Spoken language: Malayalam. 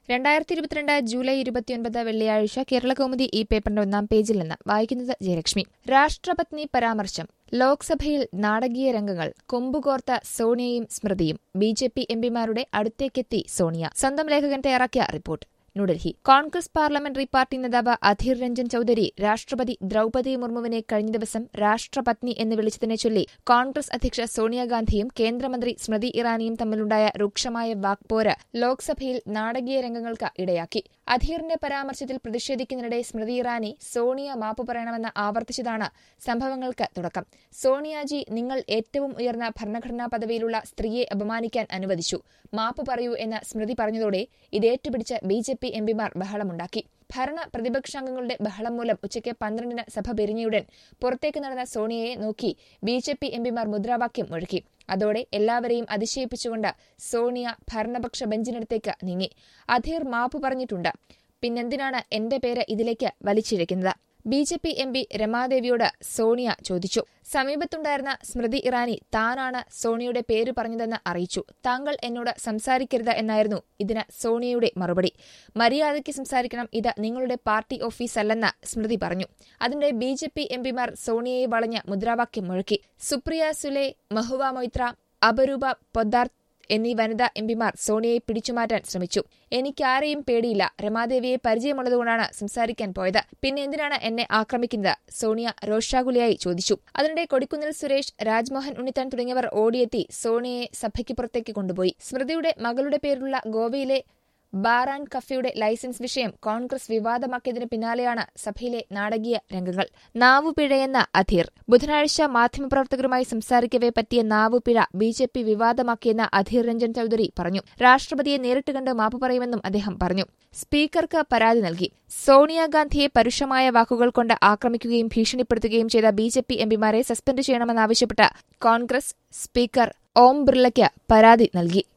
രണ്ടായിരത്തി ഇരുപത്തിരണ്ട് ജൂലൈ ഇരുപത്തിയൊൻപത് വെള്ളിയാഴ്ച കേരളകൗമുദി ഈ പേപ്പറിന്റെ ഒന്നാം പേജിൽ നിന്ന് വായിക്കുന്നത് ജയലക്ഷ്മി രാഷ്ട്രപത്നി പരാമർശം ലോക്സഭയിൽ നാടകീയ രംഗങ്ങൾ കൊമ്പുകോർത്ത സോണിയയും സ്മൃതിയും ബി ജെ പി എംപിമാരുടെ അടുത്തേക്കെത്തി സോണിയ സ്വന്തം ലേഖകൻ തയ്യാറാക്കിയ report New Delhi Congress parliamentary party നേതാവ് അധീർ രഞ്ജൻ ചൌധരി രാഷ്ട്രപതി ദ്രൌപദി മുർമുവിനെ കഴിഞ്ഞ ദിവസം രാഷ്ട്രപത്നി എന്ന് വിളിച്ചതിനെ ചൊല്ലി കോൺഗ്രസ് അധ്യക്ഷ സോണിയാഗാന്ധിയും കേന്ദ്രമന്ത്രി സ്മൃതി ഇറാനിയും തമ്മിലുണ്ടായ രൂക്ഷമായ വാക്പോര് ലോക്സഭയിൽ നാടകീയ രംഗങ്ങൾക്ക് ഇടയാക്കി അധീറിന്റെ പരാമർശത്തിൽ പ്രതിഷേധിക്കുന്നതിനിടെ സ്മൃതി ഇറാനി സോണിയ മാപ്പ് പറയണമെന്ന് ആവർത്തിച്ചതാണ് സംഭവങ്ങൾക്ക് തുടക്കം സോണിയാജി നിങ്ങൾ ഏറ്റവും ഉയർന്ന ഭരണഘടനാ പദവിയിലുള്ള സ്ത്രീയെ അപമാനിക്കാൻ അനുവദിച്ചു മാപ്പ് പറയൂ എന്ന് സ്മൃതി പറഞ്ഞതോടെ ഇതേറ്റുപിടിച്ച് ബി ജെ പി എംപിമാർ ബഹളമുണ്ടാക്കി ഭരണ പ്രതിപക്ഷാംഗങ്ങളുടെ ബഹളം മൂലം ഉച്ചയ്ക്ക് പന്ത്രണ്ടിന് സഭ പിരിഞ്ഞയുടൻ പുറത്തേക്ക് നടന്ന സോണിയയെ നോക്കി ബി ജെ പി എംപിമാർ മുദ്രാവാക്യം മുഴക്കി അതോടെ എല്ലാവരെയും അതിശയിപ്പിച്ചുകൊണ്ട് സോണിയ ഭരണപക്ഷ ബെഞ്ചിനടുത്തേക്ക് നീങ്ങി അധീർ മാപ്പ് പറഞ്ഞിട്ടുണ്ട് പിന്നെന്തിനാണ് എന്റെ പേര് ഇതിലേക്ക് വലിച്ചിഴക്കുന്നത് B J P M P രമാദേവിയോട് സോണിയ ചോദിച്ചു സമീപത്തുണ്ടായിരുന്ന സ്മൃതി ഇറാനി താനാണ് സോണിയയുടെ പേര് പറഞ്ഞതെന്ന് അറിയിച്ചു താങ്കൾ എന്നോട് സംസാരിക്കരുത് എന്നായിരുന്നു ഇതിന് സോണിയയുടെ മറുപടി മര്യാദയ്ക്ക് സംസാരിക്കണം ഇത് നിങ്ങളുടെ പാർട്ടി ഓഫീസല്ലെന്ന് സ്മൃതി പറഞ്ഞു അതിന്റെ ബി ജെ പി എംപിമാർ സോണിയയെ വളഞ്ഞ് മുദ്രാവാക്യം മുഴക്കി സുപ്രിയ സുലെ മഹുവ മൊയ്ത്ര അപരൂപ പൊദ്ദാർ എന്നീ വനിതാ എംപിമാർ സോണിയയെ പിടിച്ചുമാറ്റാൻ ശ്രമിച്ചു എനിക്കാരെയും പേടിയില്ല രമാദേവിയെ പരിചയമുള്ളതുകൊണ്ടാണ് സംസാരിക്കാൻ പോയത് പിന്നെ എന്തിനാണ് എന്നെ ആക്രമിക്കുന്നത് സോണിയ രോഷാകുലയായി ചോദിച്ചു അതിനിടെ കൊടിക്കുന്നിൽ സുരേഷ് രാജ്മോഹൻ ഉണ്ണിത്താൻ തുടങ്ങിയവർ ഓടിയെത്തി സോണിയയെ സഭയ്ക്ക് പുറത്തേക്ക് കൊണ്ടുപോയി സ്മൃതിയുടെ മകളുടെ പേരിലുള്ള ഗോവയിലെ ബാർ ആൻഡ് കഫയുടെ ലൈസൻസ് വിഷയം കോൺഗ്രസ് വിവാദമാക്കിയതിന് പിന്നാലെയാണ് സഭയിലെ നാടകീയ രംഗങ്ങൾ നാവുപിഴയെന്ന അധീർ ബുധനാഴ്ച മാധ്യമപ്രവർത്തകരുമായി സംസാരിക്കവെ പറ്റിയ നാവുപിഴ ബി ജെ പി വിവാദമാക്കിയെന്ന് അധീർ രഞ്ജൻ ചൌധരി പറഞ്ഞു രാഷ്ട്രപതിയെ നേരിട്ട് കണ്ട് മാപ്പ് പറയുമെന്നും അദ്ദേഹം പറഞ്ഞു സ്പീക്കർക്ക് പരാതി നൽകി സോണിയാഗാന്ധിയെ പരുഷമായ വാക്കുകൾ കൊണ്ട് ആക്രമിക്കുകയും ഭീഷണിപ്പെടുത്തുകയും ചെയ്ത ബി ജെ പി എംപിമാരെ സസ്പെൻഡ് ചെയ്യണമെന്നാവശ്യപ്പെട്ട് കോൺഗ്രസ് സ്പീക്കർ ഓം ബിർളയ്ക്ക് പരാതി നൽകി